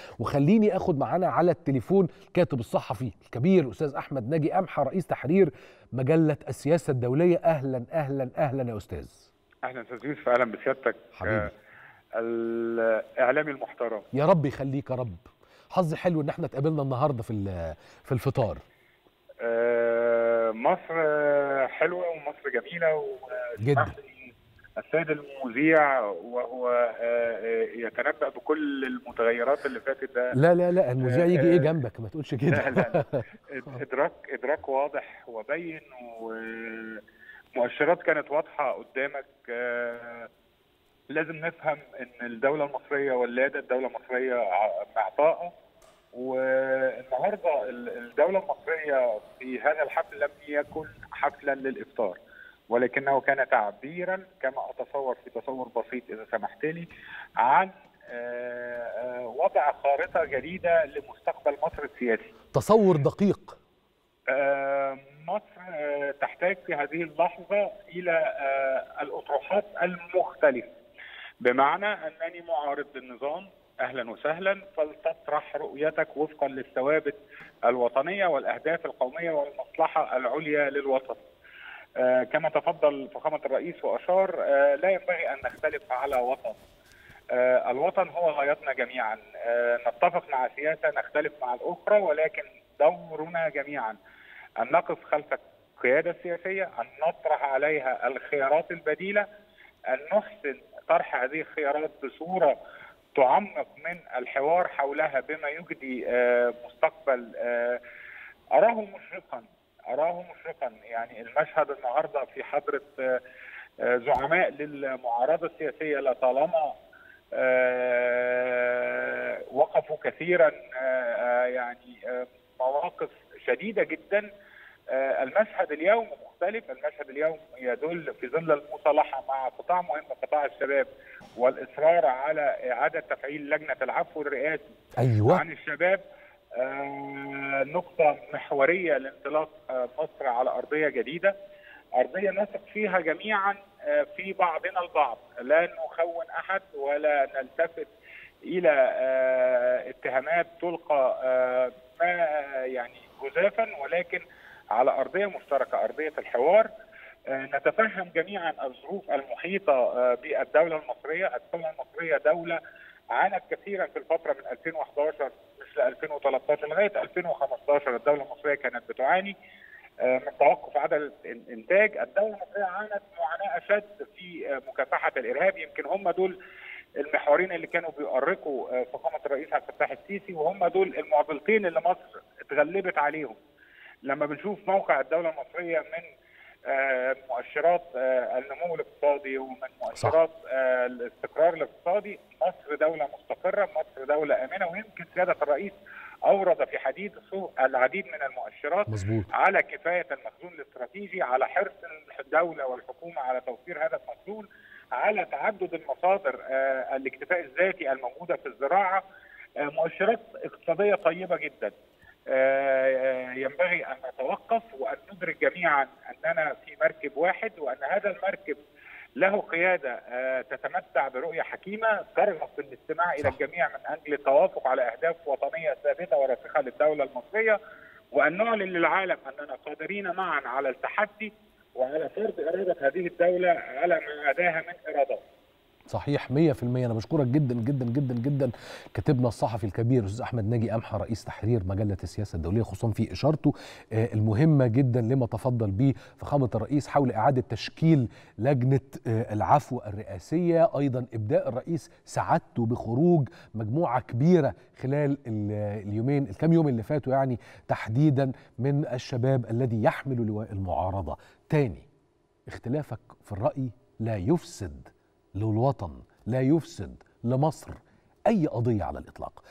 وخليني اخد معانا على التليفون الكاتب الصحفي الكبير الاستاذ احمد ناجي امحى رئيس تحرير مجله السياسه الدوليه اهلا اهلا اهلا يا استاذ اهلا استاذ يوسف اهلا بسيادتك حبيبي. آه، الاعلامي المحترم يا رب يخليك يا رب حظ حلو ان احنا اتقابلنا النهارده في ال- في الفطار آه، مصر آه، حلوه ومصر جميله جدا. واسمح لي السيد المذيع وهو آه، آه، يتنبأ بكل المتغيرات اللي فاتت ده لا لا لا المذيع يجي ايه آه، جنبك ما تقولش لا كده لا ادراك ادراك واضح وبين ومؤشرات كانت واضحه قدامك آه، لازم نفهم ان الدوله المصريه ولاده الدوله المصريه ع- معطاءه والنهارده ال- الدوله المصريه في هذا الحفل لم يكن حفلا للافطار ولكنه كان تعبيرا كما اتصور في تصور بسيط اذا سمحت لي عن آه، آه، وضع خارطه جديده لمستقبل مصر السياسي. تصور دقيق آه، مصر آه، تحتاج في هذه اللحظة إلى آه، الأطروحات المختلفة بمعنى أنني معارض للنظام أهلا وسهلا فلتطرح رؤيتك وفقا للثوابت الوطنية والأهداف القومية والمصلحة العليا للوطن آه، كما تفضل فخامة الرئيس وأشار آه، لا ينبغي أن نختلف على وطن آه، الوطن هو غايتنا جميعا آه، نتفق مع سياسة نختلف مع الأخرى ولكن دورنا جميعا أن نقف خلف القيادة السياسية أن نطرح عليها الخيارات البديلة أن نحسن طرح هذه الخيارات بصورة تعمق من الحوار حولها بما يجدي آه، مستقبل آه، أراه مشرقا أراه مشرقا يعني المشهد النهاردة في حضرة آه، آه، زعماء للمعارضة السياسية لطالما آه، وقفوا كثيرا آه، آه، يعني آه، مواقف شديدة جدا آه، المشهد اليوم مختلف المشهد اليوم يدل في ظل المصالحة مع قطاع مهم قطاع الشباب والإصرار على إعادة تفعيل لجنة العفو الرئاسي ايوه عن الشباب آه، نقطة محورية لانطلاق آه، مصر على أرضية جديدة أرضية نثق فيها جميعا آه، في بعضنا البعض لا نخون أحد ولا نلتفت إلى آه، اتهامات تلقى آه، ما يعني جزافا ولكن على أرضية مشتركة أرضية الحوار آه، نتفهم جميعا الظروف المحيطة آه، بالدولة المصرية الدولة المصرية دولة عانت كثيرا في الفترة من 2011 مثل 2013 لغاية 2015 الدولة المصرية كانت بتعاني آه، من توقف عدد الانتاج، الدوله المصريه عانت معاناه اشد في آه، مكافحه الارهاب، يمكن هم دول المحورين اللي كانوا بيؤرقوا آه، فخامه الرئيس عبد الفتاح السيسي وهم دول المعضلتين اللي مصر اتغلبت عليهم. لما بنشوف موقع الدوله المصريه من آه، مؤشرات آه، النمو الاقتصادي ومن مؤشرات آه، الاستقرار الاقتصادي مصر دوله مستقره، مصر دوله امنه ويمكن سياده الرئيس اورد في حديثه العديد من المؤشرات مظبوط على كفايه المخزون الاستراتيجي على حرص الدوله والحكومه على توفير هذا المخزون على تعدد المصادر آه، الاكتفاء الذاتي الموجوده في الزراعه آه، مؤشرات اقتصاديه طيبه جدا آه، آه، ينبغي ان نتوقف وان ندرك جميعا اننا في مركب واحد وان هذا المركب له قياده آه، تتمتع برؤيه حكيمه ترغب في الاستماع الى صح. الجميع من اجل التوافق على اهداف وطنيه ثابته وراسخه للدوله المصريه وان نعلن للعالم اننا قادرين معا على التحدي وعلى فرض اراده هذه الدوله على ما اداها من ارادات. صحيح 100% انا بشكرك جدا جدا جدا جدا كاتبنا الصحفي الكبير الاستاذ احمد ناجي امحى رئيس تحرير مجله السياسه الدوليه خصوصا في اشارته آه، المهمه جدا لما تفضل به فخامه الرئيس حول اعاده تشكيل لجنه آه، العفو الرئاسيه ايضا ابداء الرئيس سعادته بخروج مجموعه كبيره خلال ال- اليومين الكام يوم اللي فاتوا يعني تحديدا من الشباب الذي يحمل لواء المعارضه تاني اختلافك في الراي لا يفسد للوطن لا يفسد لمصر اي قضيه على الاطلاق